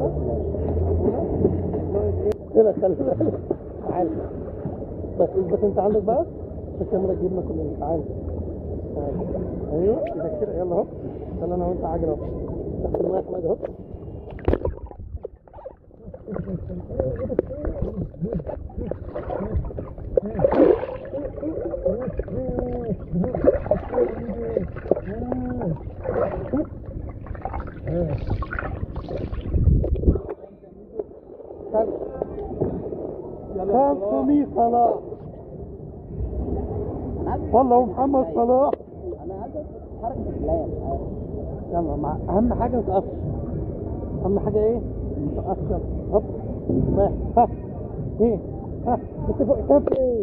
لا خلي بالك تعال بس بس انت عندك بقى الكاميرا تجيبنا كلنا تعال تعال ايوه اذا كده يلا اهو يلا انا وانت عجله اهو تحت المايه احمد اهو خمسمية صلاح والله محمد صلاح انا عايز حركه الكلام يلا مع اهم حاجه ما تقفش اهم حاجه ايه ما تقفش يلا هوب واحد ها ايه ها انت فوق كف ايه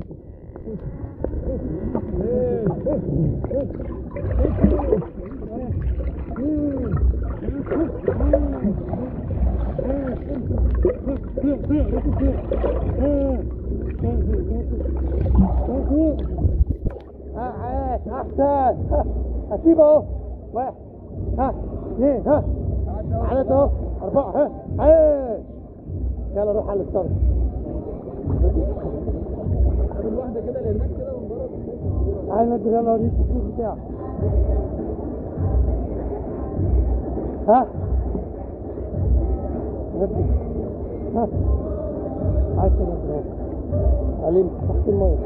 ها عاش احسن ها هسيب اهو واحد ها اثنين ها ثلاثة اهو أربعة ها عاش يلا روح على الستارت الواحده كده لهناك كده من بره تعال نجري يلا اوريك التكنيك بتاعك ها نجري ها عاش يا نجري عليم تحت المية